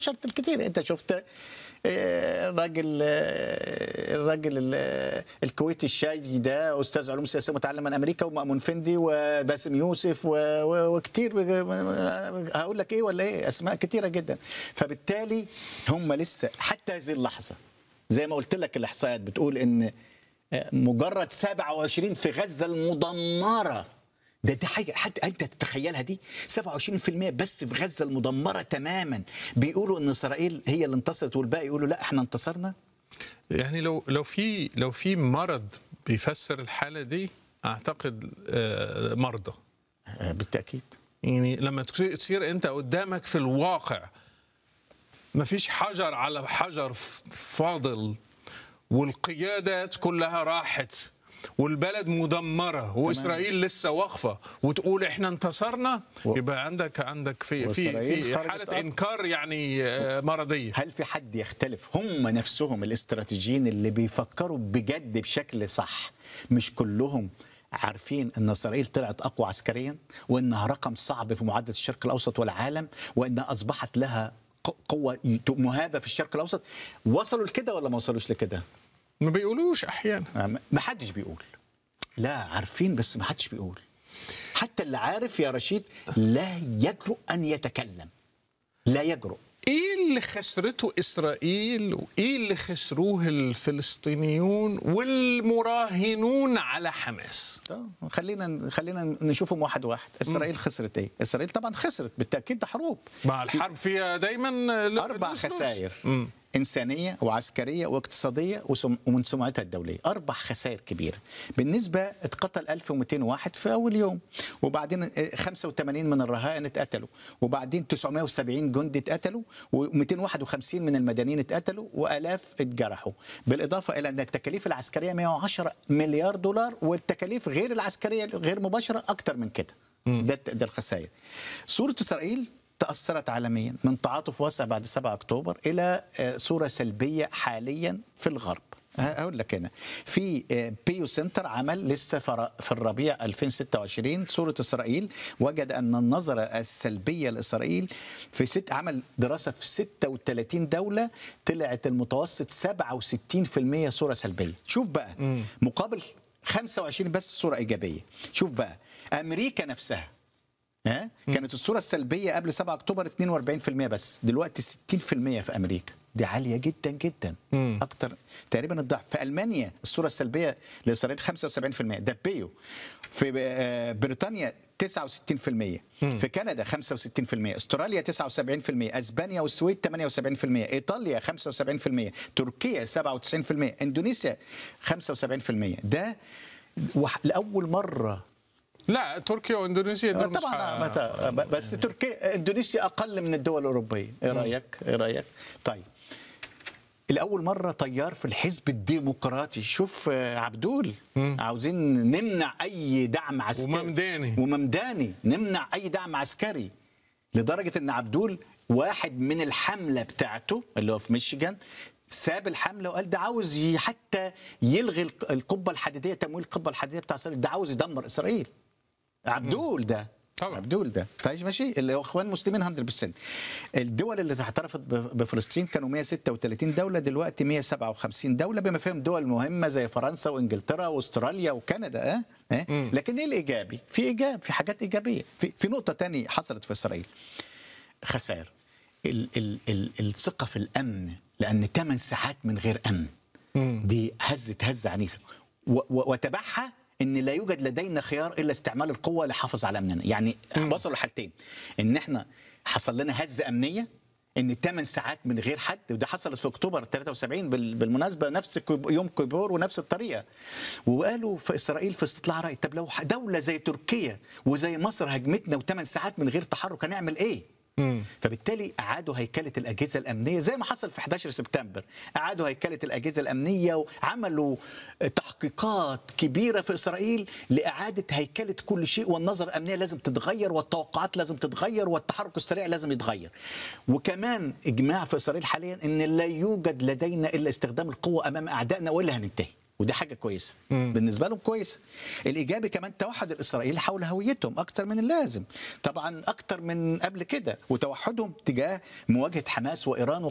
شرط الكثير انت شفت آه، الراجل آه، الراجل ال- الكويتي الشاي ده استاذ علوم سياسيه متعلم من امريكا ومأمون فندي وباسم يوسف و- و- وكتير هقول لك ايه ولا ايه اسماء كتيره جدا فبالتالي هم لسه حتى هذه اللحظه زي ما قلت لك الاحصائيات بتقول ان آه، مجرد 27 في غزه المدمره ده دي حاجه حتى انت تتخيلها دي 27% بس في غزه المدمره تماما بيقولوا ان اسرائيل هي اللي انتصرت والباقي يقولوا لا احنا انتصرنا يعني لو لو في لو في مرض بيفسر الحاله دي اعتقد آه، مرضى آه، بالتاكيد يعني لما تصير تصير انت قدامك في الواقع ما فيش حجر على حجر ف- فاضل والقيادات كلها راحت والبلد مدمره واسرائيل لسه واقفه وتقول احنا انتصرنا و- يبقى عندك عندك في في وإسرائيل في خرجت حاله أرض. انكار يعني آه، مرضيه هل في حد يختلف هم نفسهم الاستراتيجيين اللي بيفكروا بجد بشكل صح مش كلهم عارفين ان اسرائيل طلعت اقوى عسكريا وانها رقم صعب في معادله الشرق الاوسط والعالم وانها اصبحت لها ق- قوه مهابه في الشرق الاوسط وصلوا لكده ولا ما وصلوش لكده؟ ما بيقولوش احيانا ما ما حدش بيقول لا عارفين بس ما حدش بيقول حتى اللي عارف يا رشيد لا يجرؤ ان يتكلم لا يجرؤ ايه اللي خسرته اسرائيل وايه اللي خسروه الفلسطينيون والمراهنون على حماس طب خلينا خلينا نشوفهم واحد واحد اسرائيل خسرت ايه اسرائيل طبعا خسرت بالتاكيد ده حروب مع الحرب فيها دايما ل- اربع لوس لوس. خسائر مم. انسانيه وعسكريه واقتصاديه وسم- ومن سمعتها الدوليه اربع خسائر كبيره بالنسبه اتقتل 1200 واحد في اول يوم وبعدين اه، 85 من الرهائن اتقتلوا وبعدين 970 جندي اتقتلوا و251 من المدنيين اتقتلوا والاف اتجرحوا بالاضافه الى ان التكاليف العسكريه 110 مليار دولار والتكاليف غير العسكريه غير مباشره اكتر من كده ده ده الخسائر صوره اسرائيل تأثرت عالميا من تعاطف واسع بعد 7 أكتوبر إلى آه، صورة سلبية حاليا في الغرب هقول لك هنا في آه، بيو سنتر عمل لسه فر- في الربيع 2026 صورة إسرائيل وجد أن النظرة السلبية لإسرائيل في ست عمل دراسة في 36 دولة طلعت المتوسط 67% صورة سلبية شوف بقى مقابل 25 بس صورة إيجابية شوف بقى أمريكا نفسها ها كانت الصوره السلبيه قبل 7 اكتوبر 42% بس دلوقتي 60% في امريكا دي عاليه جدا جدا اكتر تقريبا الضعف في المانيا الصوره السلبيه لاسرائيل 75% ده بيو في آه، بريطانيا 69% في كندا 65% استراليا 79% اسبانيا والسويد 78% ايطاليا 75% تركيا 97% اندونيسيا 75% ده وح- لاول مره لا تركيا واندونيسيا دول مش طبعا ح- متى بس تركيا اندونيسيا اقل من الدول الاوروبيه ايه رايك ايه رايك طيب الاول مره طيار في الحزب الديمقراطي شوف آه، عبدول عاوزين نمنع اي دعم عسكري وممداني. وممداني نمنع اي دعم عسكري لدرجه ان عبدول واحد من الحمله بتاعته اللي هو في ميشيغان ساب الحمله وقال ده عاوز ي- حتى يلغي الق- القبه الحديديه تمويل القبه الحديديه بتاع اسرائيل ده عاوز يدمر اسرائيل عبدول ده طبعا. عبدول ده طيب ماشي اللي هو اخوان مسلمين 100% الدول اللي اعترفت ب- بفلسطين كانوا 136 دوله دلوقتي 157 دوله بما فيهم دول مهمه زي فرنسا وانجلترا واستراليا وكندا اه, آه؟ لكن ايه الايجابي في ايجاب في حاجات ايجابيه في, في نقطه تانية حصلت في اسرائيل خسائر ال ال ال الثقه في الامن لان 8 ساعات من غير امن دي هزت هزه عنيفه و- و- وتبعها ان لا يوجد لدينا خيار الا استعمال القوه لحفظ على امننا يعني وصلوا لحالتين ان احنا حصل لنا هزه امنيه ان 8 ساعات من غير حد وده حصلت في اكتوبر 73 بال- بالمناسبه نفس كيب- يوم كيبور ونفس الطريقه وقالوا في اسرائيل في استطلاع راي طب لو دوله زي تركيا وزي مصر هجمتنا و8 ساعات من غير تحرك هنعمل ايه؟ فبالتالي اعادوا هيكله الاجهزه الامنيه زي ما حصل في 11 سبتمبر اعادوا هيكله الاجهزه الامنيه وعملوا تحقيقات كبيره في اسرائيل لاعاده هيكله كل شيء والنظره الامنيه لازم تتغير والتوقعات لازم تتغير والتحرك السريع لازم يتغير وكمان اجماع في اسرائيل حاليا ان لا يوجد لدينا الا استخدام القوه امام اعدائنا والا هننتهي ودي حاجه كويسه بالنسبه لهم كويسه الايجابي كمان توحد الاسرائيلي حول هويتهم اكتر من اللازم طبعا اكتر من قبل كده وتوحدهم تجاه مواجهه حماس وايران